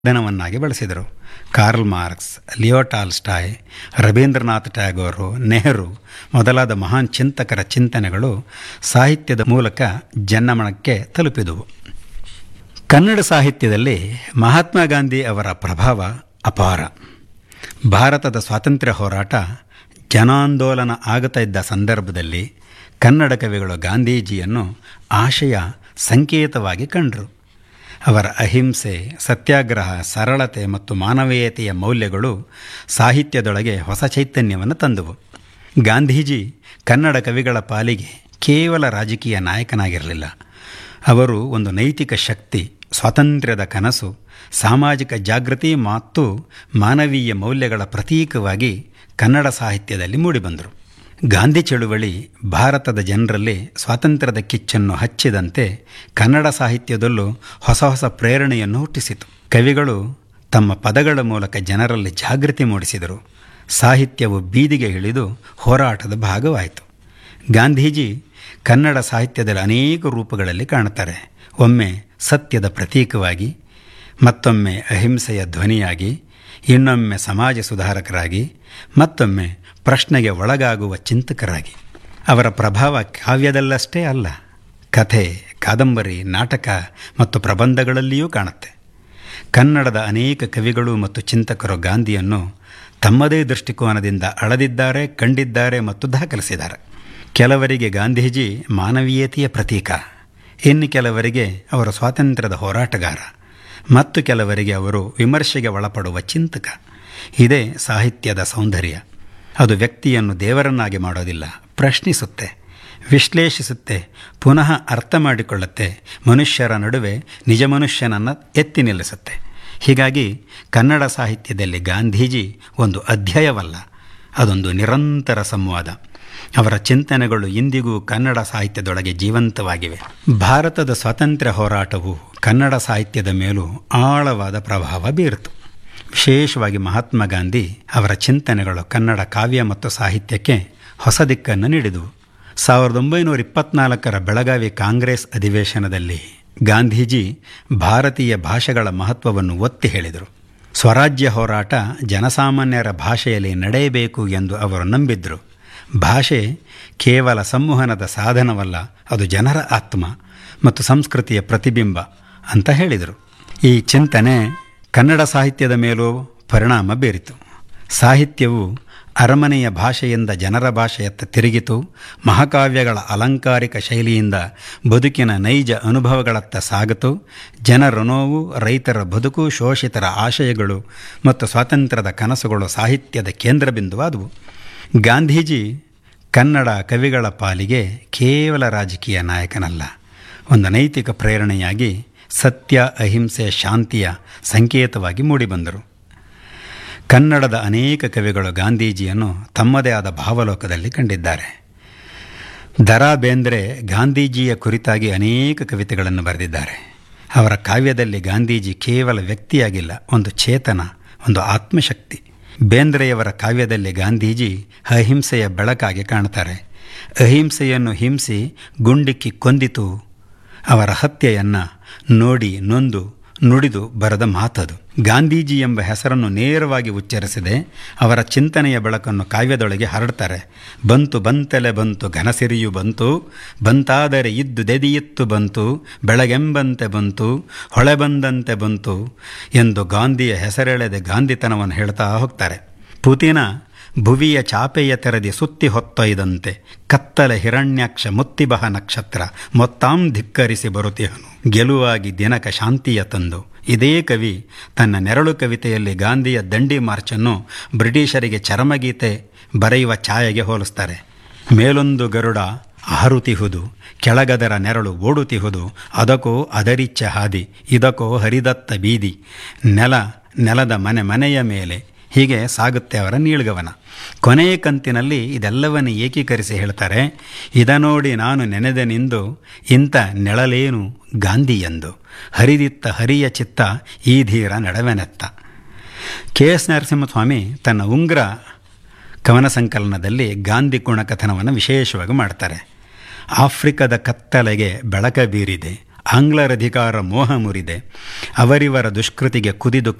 ಸಾಧನವನ್ನಾಗಿ ಬಳಸಿದರು Karl Marx Leo Tolstoy Rabindranath Tagore Nehru ಮೊದಲಾದ ಮಹಾನ್ ಚಿಂತಕರ ಚಿಂತನೆಗಳು ಸಾಹಿತ್ಯದ ಮೂಲಕ ಜನಮನಕ್ಕೆ ತಲುಪಿದುವು ಕನ್ನಡ ಸಾಹಿತ್ಯದಲ್ಲಿ ಮಹಾತ್ಮ ಗಾಂಧಿ ಅವರ ಪ್ರಭಾವ ಅಪಾರ ಭಾರತದ ಸ್ವಾತಂತ್ರ್ಯ ಹೋರಾಟ ಜನಾಂದೋಲನ ಆಗುತ್ತಾ ಇದ್ದ ಸಂದರ್ಭದಲ್ಲಿ ಕನ್ನಡ ಕವಿಗಳು ಗಾಂಧೀಜಿಯನ್ನು ಆಶಯ ಸಂಕೇತವಾಗಿ ಕಂಡರು ಅವರ ಅಹಿಂಸೆ ಸತ್ಯಾಗ್ರಹ ಸರಳತೆ ಮತ್ತು ಮಾನವೀಯತೆಯ ಮೌಲ್ಯಗಳು ಸಾಹಿತ್ಯದೊಳಗೆ ಹೊಸ ಚೈತನ್ಯವನ್ನು ತಂದವು ಗಾಂಧೀಜಿ ಕನ್ನಡ ಕವಿಗಳ ಪಾಲಿಗೆ ಕೇವಲ ರಾಜಕೀಯ ನಾಯಕನಾಗಿರಲಿಲ್ಲ ಅವರು ಒಂದು ನೈತಿಕ ಶಕ್ತಿ ಸ್ವಾತಂತ್ರ್ಯದ ಕನಸು ಸಾಮಾಜಿಕ ಜಾಗೃತಿ ಮತ್ತು ಮಾನವೀಯ ಮೌಲ್ಯಗಳ ಪ್ರತೀಕವಾಗಿ ಕನ್ನಡ ಸಾಹಿತ್ಯದಲ್ಲಿ ಮೂಡಿಬಂದರು ಗಾಂಧಿ ಚಳುವಳಿ ಭಾರತದ ಜನರಲ್ಲಿ ಸ್ವಾತಂತ್ರ್ಯದ ಕಿಚ್ಚನ್ನು ಹಚ್ಚಿದಂತೆ ಕನ್ನಡ ಸಾಹಿತ್ಯದಲ್ಲೂ ಹೊಸ ಹೊಸ ಪ್ರೇರಣೆಯನ್ನು ಹುಟ್ಟಿಸಿತು ಕವಿಗಳು ತಮ್ಮ ಪದಗಳ ಮೂಲಕ ಜನರಲ್ಲಿ ಜಾಗೃತಿ ಮೂಡಿಸಿದರು ಸಾಹಿತ್ಯವು ಬೀದಿಗೆ ಇಳಿದು ಹೋರಾಟದ ಭಾಗವಾಯಿತು ಗಾಂಧೀಜಿ ಕನ್ನಡ ಸಾಹಿತ್ಯದಲ್ಲಿ ಅನೇಕ ರೂಪಗಳಲ್ಲಿ ಕಾಣುತ್ತಾರೆ ಒಮ್ಮೆ ಸತ್ಯದ ಪ್ರತೀಕವಾಗಿ ಮತ್ತೊಮ್ಮೆ ಅಹಿಂಸೆಯ ಧ್ವನಿಯಾಗಿ ಇನ್ನೊಮ್ಮೆ ಸಮಾಜ ಸುಧಾರಕರಾಗಿ ಮತ್ತೊಮ್ಮೆ ಪ್ರಶ್ನೆಗೆ ಒಳಗಾಗುವ ಚಿಂತಕರಾಗಿ ಅವರ ಪ್ರಭಾವ ಕಾವ್ಯದಲ್ಲಷ್ಟೇ ಅಲ್ಲ ಕಥೆ ಕಾದಂಬರಿ ನಾಟಕ ಮತ್ತು ಪ್ರಬಂಧಗಳಲ್ಲಿಯೂ ಕಾಣುತ್ತೆ ಕನ್ನಡದ ಅನೇಕ ಕವಿಗಳು ಮತ್ತು ಚಿಂತಕರು ಗಾಂಧಿಯನ್ನು ತಮ್ಮದೇ ದೃಷ್ಟಿಕೋನದಿಂದ ಅಳದಿದ್ದಾರೆ ಕಂಡಿದ್ದಾರೆ ಮತ್ತು ದಾಖಲಿಸಿದ್ದಾರೆ ಕೆಲವರಿಗೆ ಗಾಂಧೀಜಿ ಮಾನವೀಯತೆಯ ಪ್ರತೀಕ ಇನ್ನು ಕೆಲವರಿಗೆ ಅವರು ಸ್ವಾತಂತ್ರ್ಯದ ಹೋರಾಟಗಾರ ಮತ್ತು ಕೆಲವರಿಗೆ ಅವರು ವಿಮರ್ಶೆಗೆ ಒಳಪಡುವ ಚಿಂತಕ ಇದೇ ಸಾಹಿತ್ಯದ ಸೌಂದರ್ಯ ಅದು ವ್ಯಕ್ತಿಯನ್ನು ದೇವರನ್ನಾಗಿ ಮಾಡೋದಿಲ್ಲ ಪ್ರಶ್ನಿಸುತ್ತೆ ವಿಶ್ಲೇಷಿಸುತ್ತೆ ಪುನಃ ಅರ್ಥ ಮಾಡಿಕೊಳ್ಳುತ್ತೆ ಮನುಷ್ಯರ ನಡುವೆ ನಿಜ ಮನುಷ್ಯನನ್ನು ಎತ್ತಿ ನಿಲ್ಲಿಸುತ್ತೆ ಹೀಗಾಗಿ ಕನ್ನಡ ಸಾಹಿತ್ಯದಲ್ಲಿ ಗಾಂಧೀಜಿ ಒಂದು ಅಧ್ಯಾಯವಲ್ಲ ಅದೊಂದು ನಿರಂತರ ಸಂವಾದ ಅವರ ಚಿಂತನೆಗಳು ಇಂದಿಗೂ ಕನ್ನಡ ಸಾಹಿತ್ಯದೊಳಗೆ ಜೀವಂತವಾಗಿವೆ ಭಾರತದ ಸ್ವಾತಂತ್ರ್ಯ ಹೋರಾಟವು ಕನ್ನಡ ಸಾಹಿತ್ಯದ ಮೇಲೂ ಆಳವಾದ ಪ್ರಭಾವ ಬೀರಿತು ವಿಶೇಷವಾಗಿ ಮಹಾತ್ಮ ಗಾಂಧಿ ಅವರ ಚಿಂತನೆಗಳು ಕನ್ನಡ ಕಾವ್ಯ ಮತ್ತು ಸಾಹಿತ್ಯಕ್ಕೆ ಹೊಸ ದಿಕ್ಕನ್ನು ನೀಡಿದವು ಸಾವಿರದ ಒಂಬೈನೂರ ಇಪ್ಪತ್ನಾಲ್ಕರ ಬೆಳಗಾವಿ ಕಾಂಗ್ರೆಸ್ ಅಧಿವೇಶನದಲ್ಲಿ ಗಾಂಧೀಜಿ ಭಾರತೀಯ ಭಾಷೆಗಳ ಮಹತ್ವವನ್ನು ಒತ್ತಿ ಹೇಳಿದರು ಸ್ವರಾಜ್ಯ ಹೋರಾಟ ಜನಸಾಮಾನ್ಯರ ಭಾಷೆಯಲ್ಲಿ ನಡೆಯಬೇಕು ಎಂದು ಅವರು ನಂಬಿದ್ದರು ಭಾಷೆ ಕೇವಲ ಸಂವಹನದ ಸಾಧನವಲ್ಲ ಅದು ಜನರ ಆತ್ಮ ಮತ್ತು ಸಂಸ್ಕೃತಿಯ ಪ್ರತಿಬಿಂಬ ಅಂತ ಹೇಳಿದರು ಈ ಚಿಂತನೆ ಕನ್ನಡ ಸಾಹಿತ್ಯದ ಮೇಲೂ ಪರಿಣಾಮ ಬೀರಿತು ಸಾಹಿತ್ಯವು ಅರಮನೆಯ ಭಾಷೆಯಿಂದ ಜನರ ಭಾಷೆಯತ್ತ ತಿರುಗಿತು ಮಹಾಕಾವ್ಯಗಳ ಅಲಂಕಾರಿಕ ಶೈಲಿಯಿಂದ ಬದುಕಿನ ನೈಜ ಅನುಭವಗಳತ್ತ ಸಾಗಿತು ಜನರ ನೋವು ರೈತರ ಬದುಕು ಶೋಷಿತರ ಆಶಯಗಳು ಮತ್ತು ಸ್ವಾತಂತ್ರ್ಯದ ಕನಸುಗಳು ಸಾಹಿತ್ಯದ ಕೇಂದ್ರಬಿಂದುವಾದವು ಗಾಂಧೀಜಿ ಕನ್ನಡ ಕವಿಗಳ ಪಾಲಿಗೆ ಕೇವಲ ರಾಜಕೀಯ ನಾಯಕನಲ್ಲ ಒಂದು ನೈತಿಕ ಪ್ರೇರಣೆಯಾಗಿ ಸತ್ಯ ಅಹಿಂಸೆ ಶಾಂತಿಯ ಸಂಕೇತವಾಗಿ ಮೂಡಿಬಂದರು ಕನ್ನಡದ ಅನೇಕ ಕವಿಗಳು ಗಾಂಧೀಜಿಯನ್ನು ತಮ್ಮದೇ ಆದ ಭಾವಲೋಕದಲ್ಲಿ ಕಂಡಿದ್ದಾರೆ ದರಾ ಬೇಂದ್ರೆ ಗಾಂಧೀಜಿಯ ಕುರಿತಾಗಿ ಅನೇಕ ಕವಿತೆಗಳನ್ನು ಬರೆದಿದ್ದಾರೆ ಅವರ ಕಾವ್ಯದಲ್ಲಿ ಗಾಂಧೀಜಿ ಕೇವಲ ವ್ಯಕ್ತಿಯಾಗಿಲ್ಲ ಒಂದು ಚೇತನ ಒಂದು ಆತ್ಮಶಕ್ತಿ ಬೇಂದ್ರೆಯವರ ಕಾವ್ಯದಲ್ಲಿ ಗಾಂಧೀಜಿ ಅಹಿಂಸೆಯ ಬೆಳಕಾಗಿ ಕಾಣ್ತಾರೆ ಅಹಿಂಸೆಯನ್ನು ಹಿಂಸಿ ಗುಂಡಿಕ್ಕಿ ಕೊಂದಿತು ಅವರ ಹತ್ಯೆಯನ್ನು ನೋಡಿ ನೊಂದು ನುಡಿದು ಬರೆದ ಮಾತದು ಗಾಂಧೀಜಿ ಎಂಬ ಹೆಸರನ್ನು ನೇರವಾಗಿ ಉಚ್ಚರಿಸದೆ ಅವರ ಚಿಂತನೆಯ ಬೆಳಕನ್ನು ಕಾವ್ಯದೊಳಗೆ ಹರಡ್ತಾರೆ ಬಂತು ಬಂತೆಲೆ ಬಂತು ಘನಸಿರಿಯು ಬಂತು ಬಂತಾದರೆ ಇದ್ದು ದೆದಿಯಿತ್ತು ಬಂತು ಬೆಳಗೆಂಬಂತೆ ಬಂತು ಹೊಳೆ ಬಂದಂತೆ ಬಂತು ಎಂದು ಗಾಂಧಿಯ ಹೆಸರೆಳೆದೆ ಗಾಂಧಿತನವನ್ನು ಹೇಳ್ತಾ ಹೋಗ್ತಾರೆ ಪುತಿನ ಭುವಿಯ ಚಾಪೆಯ ತೆರೆದಿ ಸುತ್ತಿ ಹೊತ್ತೊಯ್ದಂತೆ ಕತ್ತಲೆ ಹಿರಣ್ಯಾಕ್ಷ ಮುತ್ತಿಬಹ ನಕ್ಷತ್ರ ಮೊತ್ತಾಂ ಧಿಕ್ಕರಿಸಿ ಬರುತ್ತಿಹನು ಗೆಲುವಾಗಿ ದಿನಕ ಶಾಂತಿಯ ತಂದು ಇದೇ ಕವಿ ತನ್ನ ನೆರಳು ಕವಿತೆಯಲ್ಲಿ ಗಾಂಧಿಯ ದಂಡಿ ಮಾರ್ಚನ್ನು ಬ್ರಿಟಿಷರಿಗೆ ಚರಮಗೀತೆ ಬರೆಯುವ ಛಾಯೆಗೆ ಹೋಲಿಸ್ತಾರೆ ಮೇಲೊಂದು ಗರುಡ ಹಾರುತಿಹುದು ಕೆಳಗದರ ನೆರಳು ಓಡುತಿಹುದು ಅದಕ್ಕೋ ಅದರಿಚ್ಚ ಹಾದಿ ಇದಕ್ಕೋ ಹರಿದತ್ತ ಬೀದಿ ನೆಲ ನೆಲದ ಮನೆ ಮನೆಯ ಮೇಲೆ ಹೀಗೆ ಸಾಗುತ್ತೆ ಅವರ ನೀಳ್ಗವನ ಕೊನೆಯ ಕಂತಿನಲ್ಲಿ ಇದೆಲ್ಲವನ್ನು ಏಕೀಕರಿಸಿ ಹೇಳ್ತಾರೆ ಇದ ನೋಡಿ ನಾನು ನೆನೆದೆನಿಂದು ಇಂಥ ನೆಳಲೇನು ಗಾಂಧಿ ಎಂದು ಹರಿದಿತ್ತ ಹರಿಯ ಚಿತ್ತ ಈ ಧೀರ ನಡವೆನೆತ್ತ ಕೆ ಎಸ್ ನರಸಿಂಹಸ್ವಾಮಿ ತನ್ನ ಉಂಗ್ರ ಕವನ ಸಂಕಲನದಲ್ಲಿ ಗಾಂಧಿ ಗುಣಕಥನವನ್ನು ವಿಶೇಷವಾಗಿ ಮಾಡ್ತಾರೆ ಆಫ್ರಿಕದ ಕತ್ತಲೆಗೆ ಬೆಳಕ ಬೀರಿದೆ ಆಂಗ್ಲರಧಿಕಾರ ಮೋಹ ಮುರಿದೆ ಅವರಿವರ ದುಷ್ಕೃತಿಗೆ ಕುದಿದು